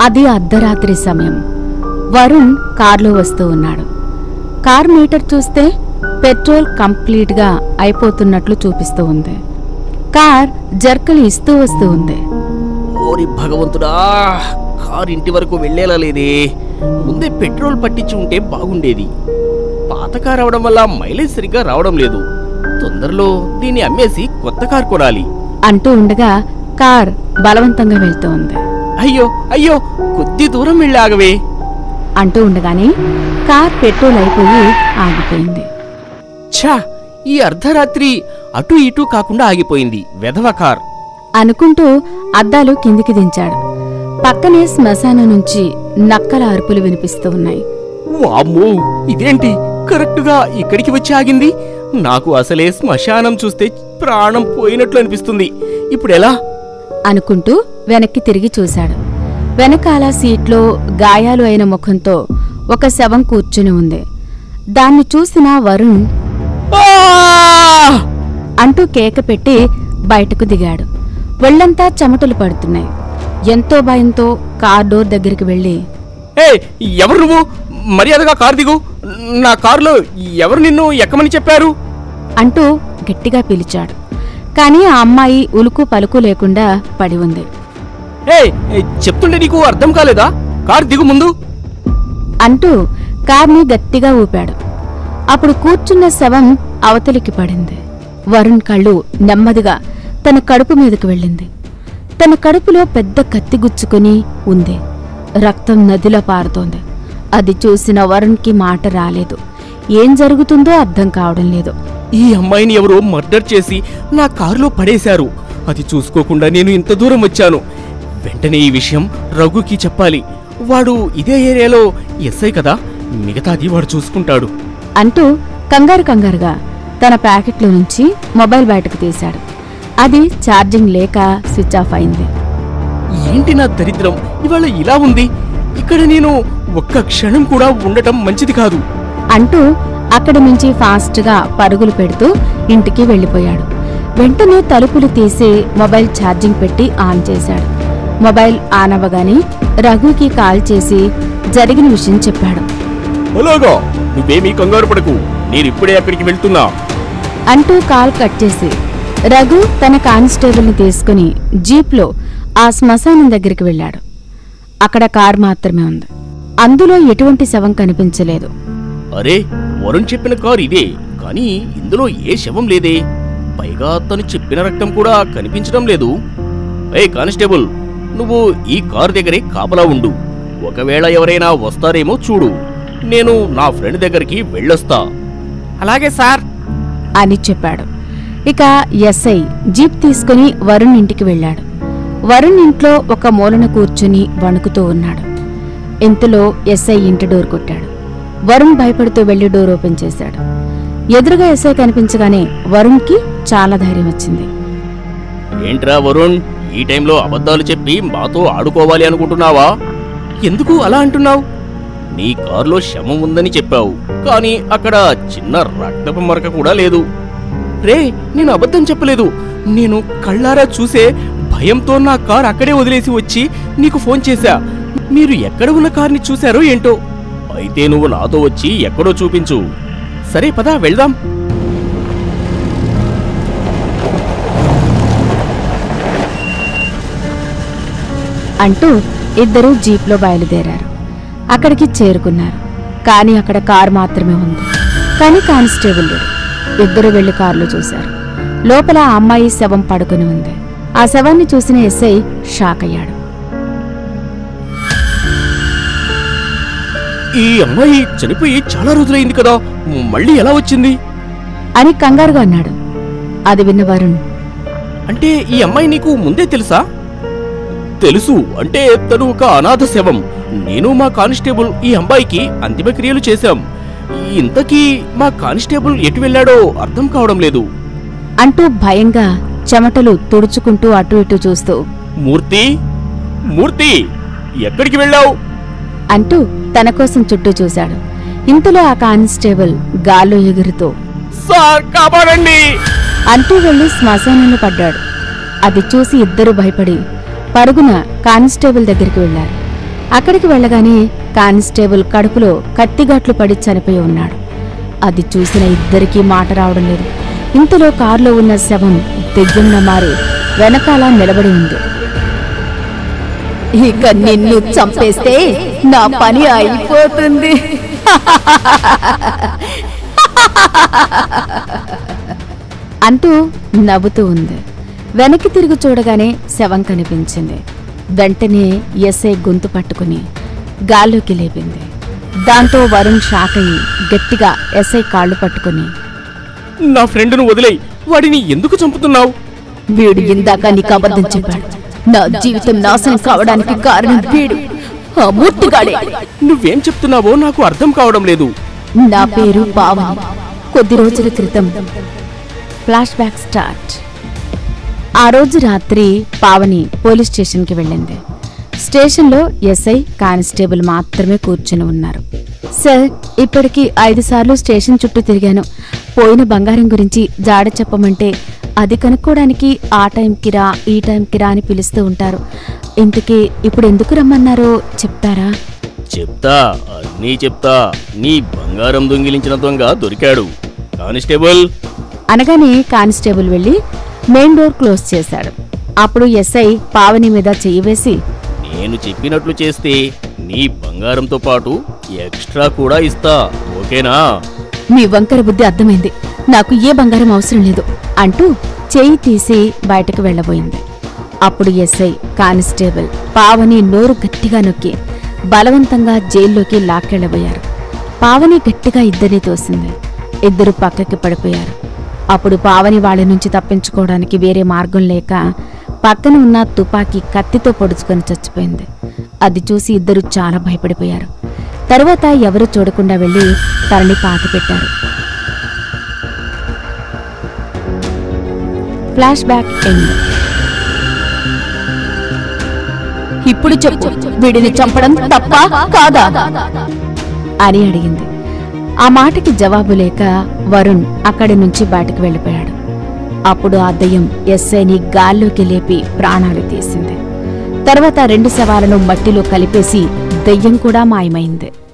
అది అర్ధరాత్రి సమయం వరుణ్ కార్లో వస్తూ ఉన్నాడు కార్ మీటర్ చూస్తే పెట్రోల్ కంప్లీట్గా అయిపోతున్నట్లు చూపిస్తూ ఉంది కార్ జర్కలు ఇస్తూ వస్తూ ఉంది ఓరి భగవంతుడా కారు ఇంటి వరకు వెళ్ళేలా లేదే ముందే పెట్రోల్ పట్టించి ఉంటే బాగుండేది పాత కారు అవడం వల్ల మైలేజ్ సరిగ్గా రావడం లేదు తొందరలో దీన్ని అమ్మేసి కొత్త కారు కొనాలి అంటూ ఉండగా కార్ బలవంతంగా వెళ్తూ ఉంది అయ్యో అయ్యో కొద్ది దూరం వెళ్ళి ఆగవే అంటూ ఉండగానే కార్ పెట్రోల్ అయిపోయి ఆగిపోయింది ఛా ఈ అర్ధరాత్రి అటు ఇటు కాకుండా ఆగిపోయింది వెధవ కార్ అనుకుంటూ అద్దాలు కిందికి దించాడు పక్కనే శ్మశానం నుంచి నక్కల అరుపులు వినిపిస్తూ ఉన్నాయి వామ్మో ఇదేంటి కరెక్ట్గా ఇక్కడికి వచ్చి ఆగింది నాకు అసలే శ్మశానం చూస్తే ప్రాణం పోయినట్లు అనిపిస్తుంది ఇప్పుడెలా అనుకుంటూ వెనక్కి తిరిగి చూశాడు వెనకాల సీట్లో గాయాలు అయిన ముఖంతో ఒక శవం కూర్చుని ఉంది దాన్ని చూసిన వరుణ్ ఆ! అంటూ కేక పెట్టి బయటకు దిగాడు ఒళ్ళంతా చెమటలు పడుతున్నాయి ఎంతో భయంతో కార్ డోర్ దగ్గరికి వెళ్ళి ఏయ్ ఎవరు నువ్వు మర్యాదగా కారు దిగు నా కారులో ఎవరు నిన్ను ఎక్కమని చెప్పారు అంటూ గట్టిగా పిలిచాడు కానీ ఆ అమ్మాయి ఉలుకు పలుకు లేకుండా పడి ఉంది ఏయ్ చెప్తుంటే నీకు అర్థం కాలేదా కారు దిగు ముందు అంటూ కార్ని గట్టిగా ఊపాడు అప్పుడు కూర్చున్న శవం అవతలికి పడింది వరుణ్ కళ్ళు నెమ్మదిగా తన కడుపు మీదకు వెళ్ళింది తన కడుపులో పెద్ద కత్తి గుచ్చుకుని ఉంది రక్తం నదిలో పారుతోంది అది చూసిన వరుణ్కి మాట రాలేదు ఏం జరుగుతుందో అర్థం కావడం లేదు ఈ అమ్మాయిని ఎవరో మర్డర్ చేసి నా కారులో పడేశారు అది చూసుకోకుండా నేను ఇంత దూరం వచ్చాను వెంటనే ఈ విషయం రఘుకి చెప్పాలి వాడు ఇదే ఏరియాలో ఎస్ఐ కదా మిగతాది వాడు చూసుకుంటాడు అంటూ కంగారు కంగారుగా తన ప్యాకెట్లో నుంచి మొబైల్ బయటకు తీశాడు అది ఛార్జింగ్ లేక స్విచ్ ఆఫ్ అయింది ఏంటి నా దరిద్రం ఇవాళ ఇలా ఉంది ఇక్కడ నేను ఒక్క క్షణం కూడా ఉండటం మంచిది కాదు అంటూ అక్కడి నుంచి ఫాస్ట్గా పరుగులు పెడుతూ ఇంటికి వెళ్ళిపోయాడు వెంటనే తలుపులు తీసి మొబైల్ ఛార్జింగ్ పెట్టి ఆన్ చేశాడు మొబైల్ ఆన్ అవ్వగానే రఘుకి కాల్ చేసి జరిగిన విషయం చెప్పాడు అలాగా నువ్వేమీ కంగారు పడకు నేను ఇప్పుడే అక్కడికి వెళ్తున్నా అంటూ కాల్ కట్ చేసి రఘు తన కానిస్టేబుల్ని తీసుకుని జీప్లో ఆ శ్మశానం దగ్గరికి వెళ్ళాడు అక్కడ కార్ మాత్రమే ఉంది అందులో ఎటువంటి శవం కనిపించలేదు అరే వరుణ్ చెప్పిన కారు ఇదే కానీ ఇందులో ఏ శవం లేదే పైగా తను చెప్పిన రక్తం కూడా కనిపించడం లేదు ఏ కానిస్టేబుల్ నువ్వు ఈ కారు దగ్గరే కాపలా ఉండు ఒకవేళ ఎవరైనా వస్తారేమో చూడు నేను నా ఫ్రెండ్ దగ్గరికి వెళ్ళొస్తా అలాగే సార్ అని చెప్పాడు ఇక ఎస్ఐ జీప్ తీసుకుని వరుణ్ ఇంటికి వెళ్ళాడు వరుణ్ ఇంట్లో ఒక మూలన కూర్చుని వణుకుతూ ఉన్నాడు ఇంతలో ఎస్ఐ ఇంటి డోర్ కొట్టాడు వరుణ్ భయపడుతూ వెళ్లి డోర్ ఓపెన్ చేశాడు ఎదురుగా ఎస్ఐ కనిపించగానే వరుణ్కి చాలా ధైర్యం వచ్చింది ఏంట్రా వరుణ్ ఈ టైంలో అబద్ధాలు చెప్పి మాతో ఆడుకోవాలి అనుకుంటున్నావా ఎందుకు అలా అంటున్నావు నీ కారులో శవం ఉందని చెప్పావు కానీ అక్కడ చిన్న రక్తపు మరక కూడా లేదు రే నేను అబద్ధం చెప్పలేదు నేను కళ్ళారా చూసే భయంతో నా కారు అక్కడే వదిలేసి వచ్చి నీకు ఫోన్ చేశా మీరు ఎక్కడ ఉన్న కార్ని చూశారో ఏంటో అయితే నువ్వు నాతో వచ్చి ఎక్కడో చూపించు సరే పదా వెళ్దాం అంటూ ఇద్దరూ జీప్లో బయలుదేరారు అక్కడికి చేరుకున్నారు కానీ అక్కడ కారు మాత్రమే ఉంది కానీ కానిస్టేబుల్ లేడు ఇద్దరు వెళ్లి కారులో చూశారు లోపల ఆ అమ్మాయి శవం పడుకుని ఉంది ఆ శవాన్ని చూసిన ఎస్ఐ షాక్ అయ్యాడు ఈ అమ్మాయి చనిపోయి చాలా రోజులైంది కదా మళ్ళీ ఎలా వచ్చింది అని కంగారుగా అన్నాడు అది విన్న వరుణ్ అంటే ఈ అమ్మాయి నీకు ముందే తెలుసా తెలుసు అంటే తను ఒక అనాథ శవం నేను మా కానిస్టేబుల్ ఈ అమ్మాయికి అంతిమక్రియలు చేశాం ఇంతకీ మా కానిస్టేబుల్ ఎటు వెళ్ళాడో అర్థం కావడం లేదు అంటూ భయంగా చెమటలు తుడుచుకుంటూ అటు ఇటు చూస్తూ మూర్తి మూర్తి ఎక్కడికి వెళ్ళావు అంటూ తన కోసం చుట్టూ చూశాడు ఇంతలో ఆ కానిస్టేబుల్ గాల్లో ఎగురుతూ సార్ కాపాడండి అంటూ వెళ్లి శ్మశానంలో పడ్డాడు అది చూసి ఇద్దరు భయపడి పరుగున కానిస్టేబుల్ దగ్గరికి వెళ్లారు అక్కడికి వెళ్ళగానే కానిస్టేబుల్ కడుపులో కత్తిగాట్లు పడి చనిపోయి ఉన్నాడు అది చూసిన ఇద్దరికీ మాట రావడం లేదు ఇంతలో కారులో ఉన్న శవం దెయ్యంగా మారి వెనకాల నిలబడి ఉంది ఇక నిన్ను చంపేస్తే నా పని అయిపోతుంది అంటూ నవ్వుతూ ఉంది వెనక్కి తిరిగి చూడగానే శవం కనిపించింది వెంటనే ఎస్ఐ గొంతు పట్టుకుని గాల్లోకి లేపింది దాంతో వరుణ్ షాక్ అయ్యి గట్టిగా ఎస్ఐ కాళ్ళు పట్టుకుని నా ఫ్రెండ్ను వదిలేయి వాడిని ఎందుకు చంపుతున్నావు వీడు ఇందాక నీకు అబద్ధం చెప్పాడు నా జీవితం నాశనం కావడానికి కారణం వీడు ఆ మూర్తిగాడే నువ్వేం చెప్తున్నావో నాకు అర్థం కావడం లేదు నా పేరు పావని కొద్ది రోజుల క్రితం ఫ్లాష్ బ్యాక్ స్టార్ట్ ఆ రోజు రాత్రి పావని పోలీస్ స్టేషన్కి వెళ్ళింది స్టేషన్లో ఎస్ఐ కానిస్టేబుల్ మాత్రమే కూర్చుని ఉన్నారు సార్ ఇప్పటికి ఐదు సార్లు స్టేషన్ చుట్టూ తిరిగాను పోయిన బంగారం గురించి జాడ చెప్పమంటే అది కనుక్కోవడానికి ఆ టైంకి రా ఈ టైంకి రా అని పిలుస్తూ ఉంటారు ఇంతకీ ఇప్పుడు ఎందుకు రమ్మన్నారో చెప్తారా చెప్తా అన్నీ చెప్తా నీ బంగారం దొంగిలించిన దొంగ దొరికాడు కానిస్టేబుల్ అనగానే కానిస్టేబుల్ వెళ్ళి మెయిన్ డోర్ క్లోజ్ చేశాడు అప్పుడు ఎస్ఐ పావని మీద చెయ్యి వేసి నేను చెప్పినట్లు చేస్తే నీ బంగారంతో పాటు ఎక్స్ట్రా కూడా ఇస్తా ఓకేనా మీ వంకర బుద్ధి అర్థమైంది నాకు ఏ బంగారం అవసరం లేదు అంటూ చెయ్యి తీసి బయటకు వెళ్ళబోయింది అప్పుడు ఎస్ఐ కానిస్టేబుల్ పావని నోరు గట్టిగా నొక్కి బలవంతంగా జైల్లోకి లాక్కెళ్ళబోయారు పావని గట్టిగా ఇద్దరిని తోసింది ఇద్దరు పక్కకి పడిపోయారు అప్పుడు పావని వాళ్ళ నుంచి తప్పించుకోవడానికి వేరే మార్గం లేక పక్కన ఉన్న తుపాకీ కత్తితో పొడుచుకొని చచ్చిపోయింది అది చూసి ఇద్దరు చాలా భయపడిపోయారు తరువాత ఎవరు చూడకుండా వెళ్ళి తనని పాతి పెట్టారు ఫ్లాష్ బ్యాక్ ఎండ్ ఇప్పుడు చెప్పు వీడిని చంపడం తప్ప కాదా అని అడిగింది ఆ మాటకి జవాబు లేక వరుణ్ అక్కడి నుంచి బయటకు వెళ్ళిపోయాడు అప్పుడు ఆ దయ్యం ఎస్ఐని గాల్లోకి లేపి ప్రాణాలు తీసింది తర్వాత రెండు శవాలను మట్టిలో కలిపేసి దయ్యం కూడా మాయమైంది